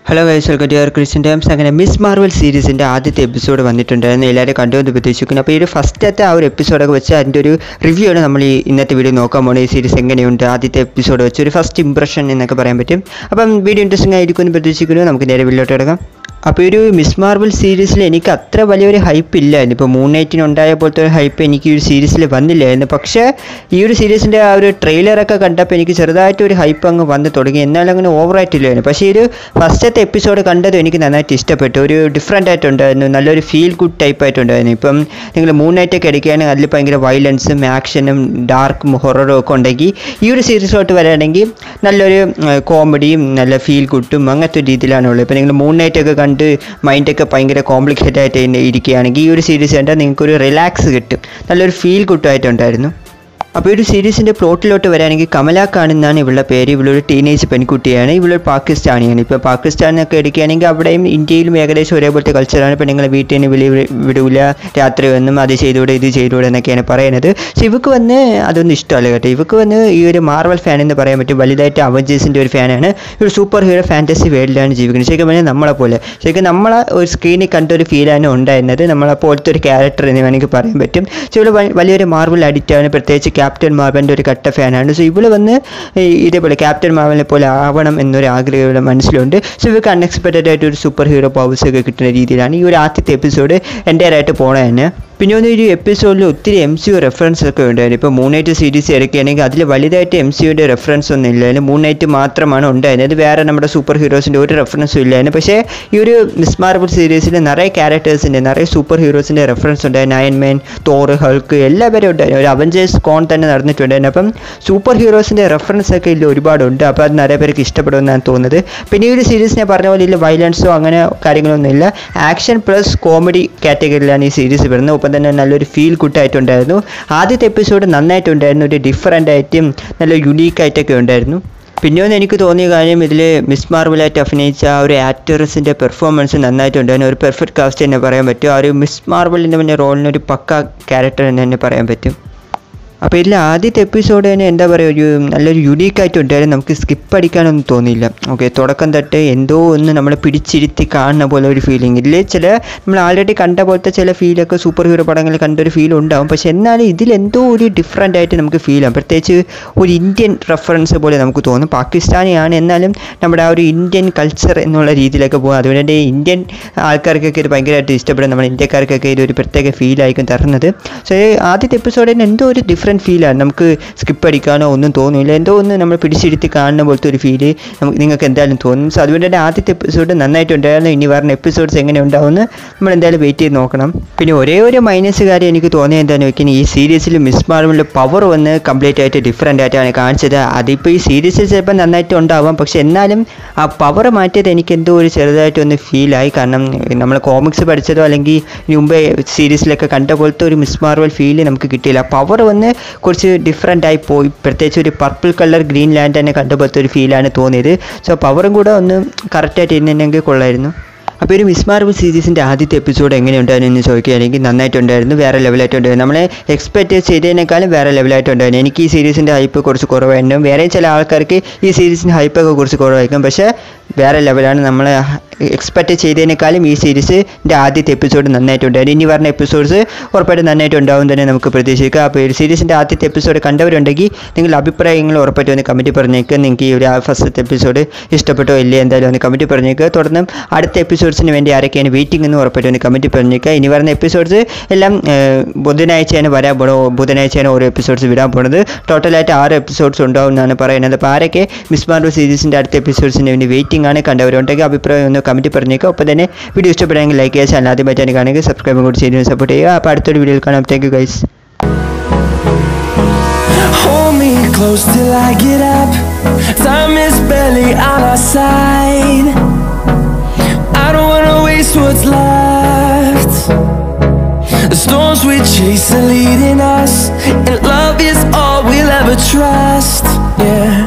Hello guys welcome to your Christian Times അങ്ങനെ Ms Marvel സീരീസിൻ്റെ ആദ്യത്തെ എപ്പിസോഡ് വന്നിട്ടുണ്ടായിരുന്നു എല്ലാവരും കണ്ടുവന്ന് പ്രതീക്ഷിക്കുന്നു അപ്പോൾ ഈ ഒരു ഫസ്റ്റത്തെ ആ ഒരു എപ്പിസോഡൊക്കെ വെച്ച് അതിൻ്റെ ഒരു റിവ്യൂ ആണ് നമ്മൾ ഈ ഇന്നത്തെ വീഡിയോ നോക്കാൻ പോകുന്നത് ഈ സീരീസ് എങ്ങനെയുണ്ട് ആദ്യത്തെ എപ്പിസോഡ് വെച്ച് ഒരു ഫസ്റ്റ് ഇംപ്രഷൻ എന്നൊക്കെ പറയാൻ പറ്റും അപ്പം വീഡിയോ ഇൻട്രസ്റ്റിംഗ് ആയിരിക്കുമെന്ന് പ്രതീക്ഷിക്കുന്നു നമുക്ക് നേരെ വീട്ടിലോട്ട് കിടക്കാം അപ്പോൾ ഈ ഒരു മിസ് മാർവൽ സീരീസിൽ എനിക്ക് അത്ര വലിയൊരു ഹൈപ്പ് ഇല്ലായിരുന്നു ഇപ്പോൾ മൂൺ നൈറ്റിന് ഉണ്ടായ പോലത്തെ ഒരു ഹൈപ്പ് എനിക്ക് ഈ ഒരു സീരീസിൽ വന്നില്ലായിരുന്നു പക്ഷേ ഈ ഒരു സീരീസിൻ്റെ ആ ഒരു ട്രെയിലറൊക്കെ കണ്ടപ്പോൾ എനിക്ക് ചെറുതായിട്ട് ഒരു ഹൈപ്പ് അങ്ങ് വന്ന് തുടങ്ങി എന്നാലും അങ്ങനെ ഓവറായിട്ടില്ലായിരുന്നു പക്ഷേ ഈ ഒരു ഫസ്റ്റത്തെ എപ്പിസോഡ് കണ്ടതും എനിക്ക് നന്നായിട്ട് ഇഷ്ടപ്പെട്ടു ഒരു ഡിഫറെൻ്റ് ആയിട്ടുണ്ടായിരുന്നു നല്ലൊരു ഫീൽ ഗുഡ് ടൈപ്പ് ആയിട്ടുണ്ടായിരുന്നു ഇപ്പം നിങ്ങൾ മൂൺ നൈറ്റൊക്കെ എടുക്കുകയാണെങ്കിൽ അതിൽ ഭയങ്കര വയലൻസും ആക്ഷനും ഡാർക്കും ഹൊററും ഒക്കെ ഉണ്ടെങ്കിൽ ഈ ഒരു സീരീസിലോട്ട് വരികയാണെങ്കിൽ നല്ലൊരു കോമഡിയും നല്ല ഫീൽ ഗുഡും അങ്ങനത്തെ ഒരു രീതിയിലാണുള്ളത് ഇപ്പോൾ നിങ്ങൾ മൂൺ നൈറ്റ് ഒക്കെ കണ്ട് മൈൻഡൊക്കെ ഭയങ്കര കോംപ്ലിക്കേറ്റഡ് ആയിട്ട് ഇങ്ങനെ ഇരിക്കുകയാണെങ്കിൽ ഈ ഒരു സീരീസ് കണ്ടാൽ നിങ്ങൾക്കൊരു റിലാക്സ് കിട്ടും നല്ലൊരു ഫീൽ ഗുഡായിട്ടുണ്ടായിരുന്നു അപ്പോൾ ഈ ഒരു സീരീസിൻ്റെ പ്ലോട്ടിലോട്ട് വരാണെങ്കിൽ കമല ഖാൻ എന്നാണ് ഇവളുടെ പേര് ഇവളൊരു ടീനേജ് പെൺകുട്ടിയാണ് ഇവളൊരു പാകിസ്ഥാനിയാണ് ഇപ്പോൾ പാകിസ്ഥാനൊക്കെ എടുക്കുകയാണെങ്കിൽ അവിടെയും ഇന്ത്യയിലും ഏകദേശം ഒരേപോലത്തെ കൾച്ചറാണ് ഇപ്പോൾ നിങ്ങളെ വീട്ടിൽ നിന്ന് വിളി വിടൂല രാത്രി വന്നും അത് ചെയ്തുകൂടെ ഇത് ചെയ്തുകൂടെ എന്നൊക്കെയാണ് പറയുന്നത് പക്ഷെ ഇവക്ക് വന്ന് അതൊന്നും ഇഷ്ടമല്ല കേട്ടോ ഇവക്ക് വന്ന് ഈ ഒരു മാർവൽ ഫാൻ എന്ന് പറയാൻ പറ്റും വലുതായിട്ട് അവഞ്ചേഴ്സിൻ്റെ ഒരു ഫാനാണ് ഒരു സൂപ്പർ ഹീറോ ഫാൻറ്റസി വേൾഡിലാണ് ജീവിക്കുന്നത് ശരിക്കും പറഞ്ഞാൽ നമ്മളെ പോലെ ശരിക്കും നമ്മളെ ഒരു സ്ക്രീനിൽ കണ്ട ഒരു ഫീലാണ് ഉണ്ടായിരുന്നത് നമ്മളെ പോലത്തെ ഒരു ക്യാരക്ടർ എന്ന് വേണമെങ്കിൽ പറയാൻ പറ്റും പക്ഷേ ഇവള് വ- വലിയൊരു മാർവൽ അഡിക്റ്റാണ് പ്രത്യേകിച്ച് ക്യാപ്റ്റൻ മാർവലിൻ്റെ ഒരു കട്ട ഫാനാണ് സോ ഇവള് വന്ന് ഈ ഇതേപോലെ ക്യാപ്റ്റൻ മാർവലിനെ പോലെ ആവണം എന്നൊരു ആഗ്രഹം ഇവളുടെ മനസ്സിലുണ്ട് സോ ഇവർക്ക് അൺഎക്സ്പെക്റ്റഡ് ആയിട്ട് ഒരു സൂപ്പർ ഹീറോ പവേഴ്സ് ഒക്കെ കിട്ടുന്ന രീതിയിലാണ് ഈ ഒരു ആദ്യത്തെ എപ്പിസോഡ് എൻ്റെ ആയിട്ട് പോണത് തന്നെ പിന്നെ ഒന്ന് ഒരു എപ്പിസോഡിൽ ഒത്തിരി എം സി യു റെഫറൻസ് ഒക്കെ ഉണ്ടായിരുന്നു ഇപ്പോൾ മൂണൈറ്റ് സീരീസ് ഇറക്കുകയാണെങ്കിൽ അതിൽ വലുതായിട്ട് എം സി യുടെ റെഫറൻസ് ഒന്നും ഇല്ലായിരുന്നു മൂണൈറ്റ് മാത്രമാണ് ഉണ്ടായിരുന്നത് വേറെ നമ്മുടെ സൂപ്പർ ഹീറോസിൻ്റെ ഒരു റെഫറൻസും ഇല്ലായിരുന്നു പക്ഷേ ഈ ഒരു മിസ് മാർബിൾ സീരീസിൽ നിറയെ ക്യാരക്ടേഴ്സിൻ്റെ നിറയെ സൂപ്പർ ഹീറോസിൻ്റെ റെഫറൻസ് ഉണ്ടായിരുന്നു അയൺമാൻ തോർ ഹൾക്ക് എല്ലാവരും ഉണ്ടായിരുന്നു ഒരു അവഞ്ചേഴ്സ് കോൺ തന്നെ നടന്നിട്ടുണ്ടായിരുന്നു അപ്പം സൂപ്പർ ഹീറോസിൻ്റെ റെഫറൻസ് ഒക്കെ ഇതിൽ ഒരുപാടുണ്ട് അപ്പോൾ അത് നിറയെ പേർക്ക് ഇഷ്ടപ്പെടുമെന്നാണ് തോന്നുന്നത് പിന്നെ ഈ ഒരു സീരീസിനെ പറഞ്ഞ പോലെ ഇതിൽ വയലൻസോ അങ്ങനെ കാര്യങ്ങളൊന്നും ഇല്ല ആക്ഷൻ പ്ലസ് കോമഡി കാറ്റഗറിയിലാണ് ഈ സീരീസ് വരുന്നത് ഒപ്പം തന്നെ നല്ലൊരു ഫീൽ ഗുഡായിട്ടുണ്ടായിരുന്നു ആദ്യത്തെ എപ്പിസോഡ് നന്നായിട്ടുണ്ടായിരുന്നു ഒരു ഡിഫറൻ്റ് ആയിട്ടും നല്ല യുണീക്ക് ആയിട്ടൊക്കെ ഉണ്ടായിരുന്നു പിന്നെ ഒന്ന് എനിക്ക് തോന്നിയ കാര്യം ഇതിൽ മിസ് മാർവലായിട്ട് അഭിനയിച്ച ആ ഒരു ആക്ടേഴ്സിൻ്റെ പെർഫോമൻസ് നന്നായിട്ടുണ്ടായിരുന്നു ഒരു പെർഫെക്റ്റ് കാസ്റ്റ് തന്നെ പറയാൻ പറ്റും ആ ഒരു മിസ് മാർവലിൻ്റെ പിന്നെ റോളിന് ഒരു പക്ക ക്യാരക്ടർ എന്ന് തന്നെ പറയാൻ പറ്റും അപ്പോൾ ഇതിൽ ആദ്യത്തെ എപ്പിസോഡ് തന്നെ എന്താ പറയുക ഒരു നല്ലൊരു യുണീക്കായിട്ട് ഉണ്ടായിരുന്നു നമുക്ക് സ്കിപ്പ് അടിക്കാനൊന്നും തോന്നിയില്ല ഓക്കെ തുടക്കം തൊട്ട് എന്തോ ഒന്ന് നമ്മളെ പിടിച്ചിരുത്തി കാണുന്ന പോലെ ഒരു ഫീലിംഗ് ഇതിൽ ചില നമ്മൾ ആൾറെഡി കണ്ട പോലത്തെ ചില ഫീലൊക്കെ സൂപ്പർ ഹീറോ പടങ്ങളിൽ കണ്ട ഒരു ഫീൽ ഉണ്ടാവും പക്ഷെ എന്നാലും ഇതിൽ എന്തോ ഒരു ഡിഫറെൻ്റ് ആയിട്ട് നമുക്ക് ഫീൽ ആവും പ്രത്യേകിച്ച് ഒരു ഇന്ത്യൻ റെഫറൻസ് പോലെ നമുക്ക് തോന്നും പാകിസ്ഥാനിയാണ് എന്നാലും നമ്മുടെ ആ ഒരു ഇന്ത്യൻ കൾച്ചർ എന്നുള്ള രീതിയിലൊക്കെ പോകും അതുകൊണ്ട് തന്നെ ഇന്ത്യൻ ആൾക്കാർക്കൊക്കെ ഇത് ഭയങ്കരമായിട്ട് ഇഷ്ടപ്പെടും നമ്മുടെ ഇന്ത്യക്കാർക്കൊക്കെ ഇത് ഒരു പ്രത്യേക ഫീലായിരിക്കും തരുന്നത് സോ ഈ ആദ്യത്തെ എപ്പിസോഡിന് എന്തോ ഒരു ഡിഫറെൻറ്റ് ഫീലാണ് നമുക്ക് സ്കിപ്പ് അടിക്കാനോ ഒന്നും തോന്നില്ല എന്തോ ഒന്ന് നമ്മൾ പിടിച്ചിരുത്തി കാണുന്ന പോലത്തെ ഒരു ഫീല് നമുക്ക് നിങ്ങൾക്ക് എന്തായാലും തോന്നും സോ അതുകൊണ്ട് തന്നെ ആദ്യത്തെ എപ്പിസോഡ് നന്നായിട്ടുണ്ടായിരുന്നു ഇനി വരുന്ന എപ്പിസോഡ്സ് എങ്ങനെ ഉണ്ടാവുമെന്ന് നമ്മൾ എന്തായാലും വെയിറ്റ് ചെയ്ത് നോക്കണം പിന്നെ ഒരേ ഒരു മൈനസ് കാര്യം എനിക്ക് തോന്നിയത് എന്താണെന്ന് വെച്ചാൽ ഈ സീരീസിൽ മിസ് മാർവലിൻ്റെ പവർ വന്ന് കംപ്ലീറ്റ് ആയിട്ട് ഡിഫറെൻ്റ് ആയിട്ടാണ് കാണിച്ചത് അതിപ്പോൾ ഈ സീരീസിൽ ചിലപ്പോൾ നന്നായിട്ട് ഉണ്ടാവാം പക്ഷെ എന്നാലും ആ പവർ മാറ്റിയത് എനിക്ക് എന്തോ ഒരു ചെറുതായിട്ടൊന്ന് ഫീലായി കാരണം നമ്മൾ കോമിക്സ് പഠിച്ചതോ അല്ലെങ്കിൽ ഇനി മുമ്പേ സീരീസിലൊക്കെ കണ്ട പോലത്തെ ഒരു മിസ് മാർവൽ ഫീല് നമുക്ക് കിട്ടിയില്ല പവർ വന്ന് കുറച്ച് ഡിഫറെൻ്റ് ആയി പോയി പ്രത്യേകിച്ച് ഒരു പർപ്പിൾ കളർ ഗ്രീൻ ലാൻഡ് തന്നെ കണ്ട പോലത്തെ ഒരു ഫീലാണ് തോന്നിയത് സോ പവറും കൂടെ ഒന്ന് കറക്റ്റായിട്ട് ഇരുന്നെങ്കിൽ കൊള്ളായിരുന്നു അപ്പോൾ ഒരു മിസ് മാർബിൾ സീരീസിൻ്റെ ആദ്യത്തെ എപ്പിസോഡ് എങ്ങനെയുണ്ടായിരുന്നു എന്ന് ചോദിക്കുകയാണെങ്കിൽ നന്നായിട്ടുണ്ടായിരുന്നു വേറെ ലെവലായിട്ടുണ്ടായിരുന്നു നമ്മളെ എക്സ്പെക്റ്റ് ചെയ്തതിനേക്കാളും വേറെ ലെവലായിട്ടുണ്ടായിരുന്നു എനിക്ക് ഈ സീരീസിൻ്റെ ഹൈപ്പ് കുറച്ച് കുറവായിരുന്നു വേറെ ചില ആൾക്കാർക്ക് ഈ സീരീസിൻ്റെ ഹൈപ്പൊക്കെ കുറച്ച് കുറവായിരിക്കും പക്ഷേ വേറെ ലെവലാണ് നമ്മൾ എക്സ്പെക്റ്റ് ചെയ്തതിനേക്കാളും ഈ സീരീസിൻ്റെ ആദ്യത്തെ എപ്പിസോഡ് നന്നായിട്ടുണ്ടായിരുന്നു ഇനി വരുന്ന എപ്പിസോഡ്സ് ഉറപ്പായിട്ടും നന്നായിട്ടുണ്ടാവും തന്നെ നമുക്ക് പ്രതീക്ഷിക്കാം അപ്പോൾ ഈ സീരീസിൻ്റെ ആദ്യത്തെ എപ്പിസോഡ് കണ്ടവരുണ്ടെങ്കിൽ നിങ്ങളുടെ അഭിപ്രായങ്ങൾ ഉറപ്പായിട്ടും ഒന്ന് കമൻറ്റ് പറഞ്ഞേക്കുക നിങ്ങൾക്ക് ഈ ഒരു ഫസ്റ്റത്തെ എപ്പിസോഡ് ഇഷ്ടപ്പെട്ടോ ഇല്ലേ എന്തായാലും ഒന്ന് കമൻറ്റ് പറഞ്ഞേക്കുക തുടർന്ന് അടുത്ത എപ്പിസോഡ്സിന് വേണ്ടി ആരൊക്കെയാണ് വെയിറ്റിംഗ് എന്ന് ഉറപ്പായിട്ടും ഒന്ന് കമൻറ്റ് പറഞ്ഞേക്കുക ഇനി വരുന്ന എപ്പിസോഡ്സ് എല്ലാം ഏഹ്, ബുധനാഴ്ചയാണ് വരാൻ പോണോ ബുധനാഴ്ചയാണ് ഓരോ എപ്പിസോഡ്സ് വിടാൻ പോണത് ടോട്ടലായിട്ട് ആറ് എപ്പിസോഡ്സ് ഉണ്ടാവും എന്നാണ് പറയുന്നത് അപ്പോൾ ആരൊക്കെ മിസ് മാർവൽ സീരീസിൻ്റെ അടുത്ത എപ്പിസോഡ്സിന് വേണ്ടി വെയിറ്റിംഗ് ആണ് കണ്ടവരുണ്ടെങ്കിൽ അഭിപ്രായം ഒന്ന് കമൻറ്റ് പറഞ്ഞേക്കുക ഒപ്പം തന്നെ വീഡിയോ ഇഷ്ടപ്പെടുമെങ്കിൽ ലൈക്ക് ചെയ്യുക ചാനൽ ആദ്യമായിട്ടാണ് കാണുക സബ്സ്ക്രൈബും കൂടി ചെയ്ത് സപ്പോർട്ട് ചെയ്യുക അപ്പോൾ അടുത്തൊരു വീഡിയോയിൽ കാണാം thank you guys Hold me close till I get up. Time is barely on our side. I don't wanna waste what's left. The storms we chase are leading us, and love is all we'll ever trust.